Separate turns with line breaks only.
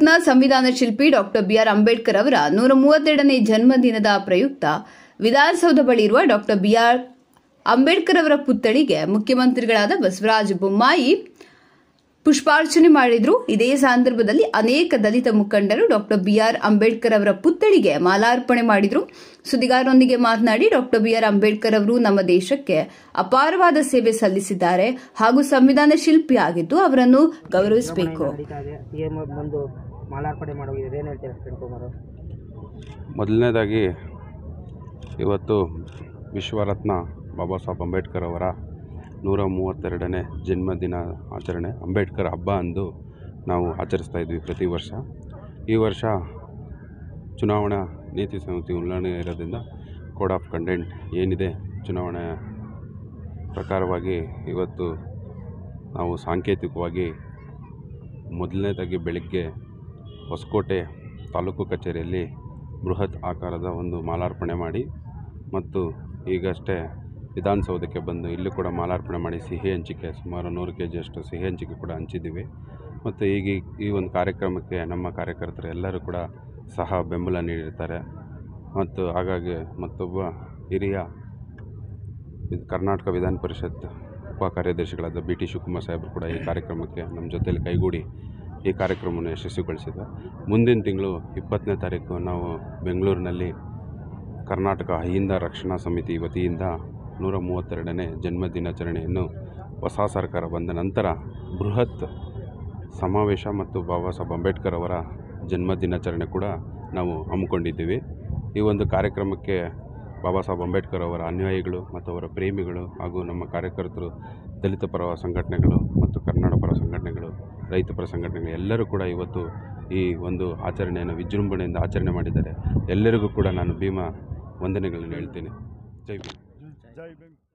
ಬೆಂಗಳೂರಿನ ಸಂವಿಧಾನ ಶಿಲ್ಪಿ ಡಾಕ್ಟರ್ ಬಿಆರ್ ಅಂಬೇಡ್ಕರ್ ಅವರ ನೂರ ಮೂವತ್ತೆರಡನೇ ಜನ್ಮದಿನದ ಪ್ರಯುಕ್ತ ವಿಧಾನಸೌಧ ಬಳಿ ಇರುವ ಡಾಕ್ಟರ್ ಬಿಆರ್ ಅಂಬೇಡ್ಕರ್ ಅವರ ಪುತ್ಥಳಿಗೆ ಮುಖ್ಯಮಂತ್ರಿಗಳಾದ ಬಸವರಾಜ ಬೊಮ್ಮಾಯಿ ಪುಷ್ಪಾರ್ಚನೆ ಮಾಡಿದ್ರು ಇದೇ ಸಂದರ್ಭದಲ್ಲಿ ಅನೇಕ ದಲಿತ ಮುಖಂಡರು ಡಾಕ್ಟರ್ ಬಿಆರ್ ಅಂಬೇಡ್ಕರ್ ಅವರ ಪುತ್ಥಳಿಗೆ ಮಾಲಾರ್ಪಣೆ ಮಾಡಿದ್ರು ಸುದ್ದಿಗಾರರೊಂದಿಗೆ ಮಾತನಾಡಿ ಡಾಕ್ಟರ್ ಬಿಆರ್ ಅಂಬೇಡ್ಕರ್ ಅವರು ನಮ್ಮ ದೇಶಕ್ಕೆ ಅಪಾರವಾದ ಸೇವೆ ಸಲ್ಲಿಸಿದ್ದಾರೆ ಹಾಗೂ ಸಂವಿಧಾನ ಶಿಲ್ಪಿಯಾಗಿದ್ದು ಅವರನ್ನು ಗೌರವಿಸಬೇಕು
ನಡೀತಾ ಇದೆ ಸಿಎಂ ಬಂದು ಮಾಲಾರ್ಪಣೆ ಮಾಡೋಗಿದೆ ಏನು ಹೇಳ್ತೀರಾ ಕಿರಣ್ ಕುಮಾರ್
ಮೊದಲನೇದಾಗಿ ಇವತ್ತು ವಿಶ್ವರತ್ನ ಬಾಬಾ ಸಾಹೇಬ್ ಅಂಬೇಡ್ಕರ್ ಅವರ ನೂರ ಮೂವತ್ತೆರಡನೇ ಜನ್ಮದಿನ ಆಚರಣೆ ಅಂಬೇಡ್ಕರ್ ಹಬ್ಬ ಅಂದು ನಾವು ಆಚರಿಸ್ತಾ ಇದ್ವಿ ಪ್ರತಿ ವರ್ಷ ಈ ವರ್ಷ ಚುನಾವಣಾ ನೀತಿ ಸಂಹಿತೆ ಉಲ್ಲಂಘನೆ ಇರೋದ್ರಿಂದ ಕೋಡ್ ಆಫ್ ಕಂಡೆಂಟ್ ಏನಿದೆ ಚುನಾವಣೆ ಪ್ರಕಾರವಾಗಿ ಇವತ್ತು ನಾವು ಸಾಂಕೇತಿಕವಾಗಿ ಮೊದಲನೇದಾಗಿ ಬೆಳಗ್ಗೆ ಹೊಸಕೋಟೆ ತಾಲೂಕು ಕಚೇರಿಯಲ್ಲಿ ಬೃಹತ್ ಆಕಾರದ ಒಂದು ಮಾಲಾರ್ಪಣೆ ಮಾಡಿ ಮತ್ತು ಈಗಷ್ಟೇ ವಿಧಾನಸೌಧಕ್ಕೆ ಬಂದು ಇಲ್ಲೂ ಕೂಡ ಮಾಲಾರ್ಪಣೆ ಮಾಡಿ ಸಿಹಿ ಹಂಚಿಕೆ ಸುಮಾರು ನೂರು ಕೆ ಜಿಯಷ್ಟು ಸಿಹಿ ಹಂಚಿಕೆ ಕೂಡ ಹಂಚಿದ್ದೀವಿ ಮತ್ತು ಈಗ ಈ- ಈ ಒಂದು ಕಾರ್ಯಕ್ರಮಕ್ಕೆ ನಮ್ಮ ಕಾರ್ಯಕರ್ತರು ಎಲ್ಲರೂ ಕೂಡ ಸಹ ಬೆಂಬಲ ನೀಡಿರ್ತಾರೆ ಮತ್ತು ಹಾಗಾಗಿ ಮತ್ತೊಬ್ಬ ಹಿರಿಯ ಇದು ಕರ್ನಾಟಕ ವಿಧಾನ ಪರಿಷತ್ ಉಪ ಕಾರ್ಯದರ್ಶಿಗಳಾದ ಬಿ ಟಿ ಶಿವಕುಮಾರ್ ಸಾಹೇಬರು ಕೂಡ ಈ ಕಾರ್ಯಕ್ರಮಕ್ಕೆ ನಮ್ಮ ಜೊತೆಯಲ್ಲಿ ಕೈಗೂಡಿ ಈ ಕಾರ್ಯಕ್ರಮವನ್ನು ಯಶಸ್ವಿಗೊಳಿಸಿದೆ ಮುಂದಿನ ತಿಂಗಳು ಇಪ್ಪತ್ತನೇ ತಾರೀಕು ನಾವು ಬೆಂಗಳೂರಿನಲ್ಲಿ ಕರ್ನಾಟಕ ಅಹಿಂದ ರಕ್ಷಣಾ ಸಮಿತಿ ವತಿಯಿಂದ ನೂರ ಮೂವತ್ತೆರಡನೇ ಜನ್ಮ ದಿನಾಚರಣೆಯನ್ನು ಹೊಸ ಸರ್ಕಾರ ಬಂದ ನಂತರ ಬೃಹತ್ ಸಮಾವೇಶ ಮತ್ತು ಬಾಬಾ ಸಾಹೇಬ್ ಅಂಬೇಡ್ಕರ್ ಅವರ ಜನ್ಮ ದಿನಾಚರಣೆ ಕೂಡ ನಾವು ಹಮ್ಮಿಕೊಂಡಿದ್ದೀವಿ ಈ ಒಂದು ಕಾರ್ಯಕ್ರಮಕ್ಕೆ ಬಾಬಾ ಸಾಹೇಬ್ ಅಂಬೇಡ್ಕರ್ ಅವರ ಅನುಯಾಯಿಗಳು ಮತ್ತು ಅವರ ಪ್ರೇಮಿಗಳು ಹಾಗೂ ನಮ್ಮ ಕಾರ್ಯಕರ್ತರು ದಲಿತ ಪರ ಸಂಘಟನೆಗಳು ಮತ್ತು ಕನ್ನಡ ಪರ ಸಂಘಟನೆಗಳು ರೈತ ಪರ ಸಂಘಟನೆಗಳು ಎಲ್ಲರೂ ಕೂಡ ಇವತ್ತು ಈ ಒಂದು ಆಚರಣೆಯನ್ನು ವಿಜೃಂಭಣೆಯಿಂದ ಆಚರಣೆ ಮಾಡಿದ್ದಾರೆ ಎಲ್ಲರಿಗೂ ಕೂಡ ನಾನು ಭೀಮಾ ವಂದನೆಗಳನ್ನು ಹೇಳ್ತೀನಿ ಜೈ ಭೀಮ್